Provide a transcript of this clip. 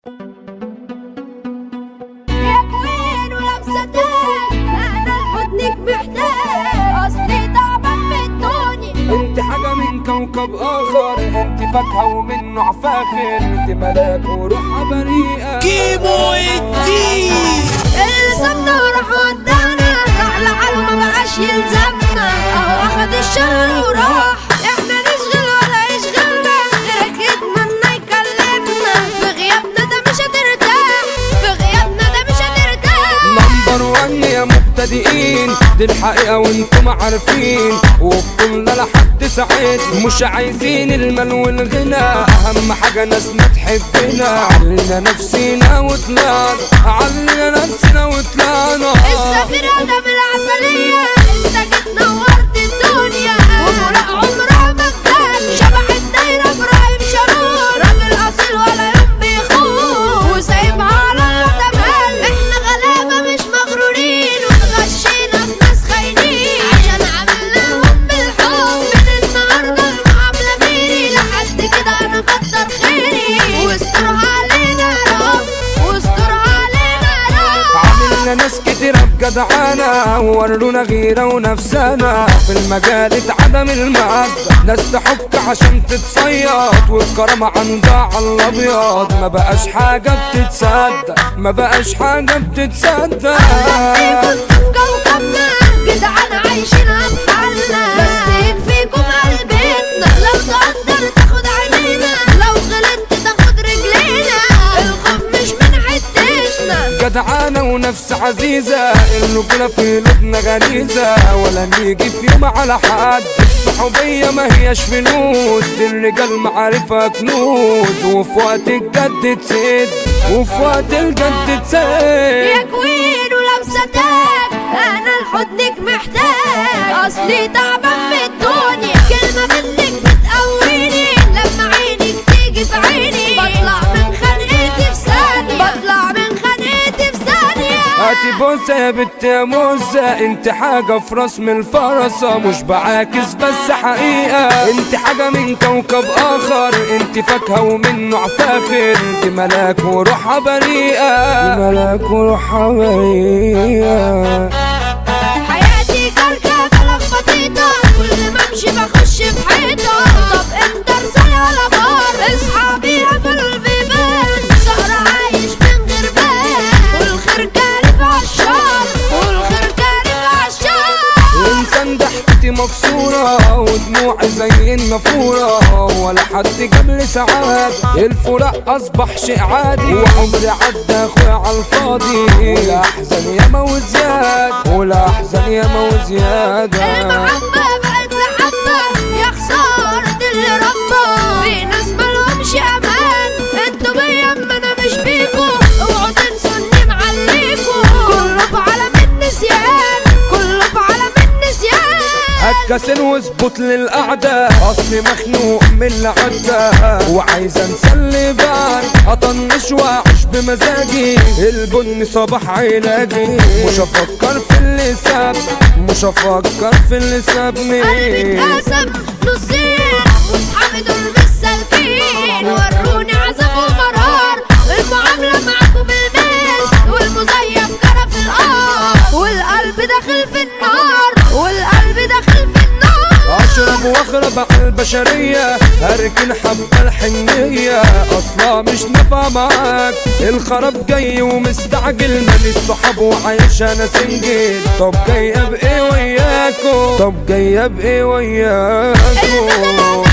يا كوين ولابسة تاج انا لحضنك محتاج اصلي تعبان من الدنيا انت حاجة من كوكب اخر انت فاكهة ومن نوع فاخر انت ملاك وروحها بريئة كيمو الدين اللي سابنا وراح ودانا راح لحاله ما بقاش يلزمنا اهو اخد الشر وراح احنا نشغل ولا يشغلنا غيرك يتمنى يكلمنا في غيابنا ده مش هترتاح في غيابنا ده مش هترتاح نمبر وان يا مبتدئين دي الحقيقة وانتم عارفين وبكل لحد سعيد مش عايزين المال والغنى اهم حاجة ناسنا تحبنا علينا نفسينا وطلعنا علينا نفسنا وطلعنا السفير ادم العسلية انت جيت نورت الدنيا وفراق عمرها ما كان شبح الدايرة ابراهيم شرور راجل اصيل ولا يوم بيخون وسايبها على الله تمام احنا غلابة مش مغرورين واتغشينا في ناس خاينين عشان عملناهم بالحب من النهاردة المعاملة ميري لحد كده انا كتر خيري واسترها علينا يا رب واسترها علينا يا رب عملنا ناس كتيرة بجدعانة وورونا غيرة ونفسنا في المجال اتعدم المادة ناس تحك عشان تتصيد والكرامة عندها على الأبيض ما بقاش حاجة بتتصدق ما بقاش حاجة بتتصدق كنت في كوكبنا جدعان عايشينها بحالنا بس يكفيكم قلبتنا لو تقدر تاخد عينينا لو غلطت تاخد رجلينا الخوف مش من حتتنا جدعانة ونفس عزيزة الرجولة في قلوبنا غريزة ولا نيجي في يوم على حد الصحوبية ما هياش فلوس دي الرجال معرفة كنوز وفي وقت الجد تسد وفي وقت الجد يا تسد كوين ولابسه تاج انا لحضنك محتاج اصلي تعبان من الدنيا كلمه منك بتقويني لما عينك تيجي في عيني بطلع من خنقتي في ثانيه بطلع من خنقتي في ثانيه هاتي بوسة يا بنت يا موسى انت حاجة في راس من الفرصة مش بعاكس بس حقيقة انت حاجة من كوكب اخر انت فاكهة ومن نوع فاخر انت ملاك وروحها بريئة ملاك وروحها بريئة حياتي كركبة لخبطيطة كل ما امشي بخش في حيطة طب انت رسالة ولا بار اصحابي قفلوا البيبان سهرة عايش من غير بال والخير كارف عالشار والخير كارف عالشار انسان ضحكتي مكسورة ودموعي زي النافورة ولا حد جاب لي سعادة الفراق اصبح شيء عادي وعمري عدى اخويا على الفاضي ولا احزن ياما وزيادة ولا احزن ياما وزيادة المحبة بقت محبة يا خسارة اللي ربى في ناس مالهمش أمان انتوا بيا اما انا مش بيكو اوعوا تنسوا اني معليكو كله في عالم النسيان كله في عالم النسيان اتكسر واظبط للقعدة اصلي مخنوق من العدة وعايز انسى اللي بعد اطنش واعيش بمزاجي البن صباح علاجي مش افكر في اللي ساب مش افكر في اللي سابني قلبي اتقسم نصين واصحابي دول مش سالكين وروني عذاب ومرار المعاملة معاكم بالميز والمزيف جرى في القار والقلب داخل في النار والقلب داخل في النار اشرب واخرب على البشرية اركن حبة الحنية اصلا مش نافعة معاك الخراب جاي ومستعجل مالي الصحاب وعايش انا سنجل طب جاية بايه وياكو طب جاية بايه وياكو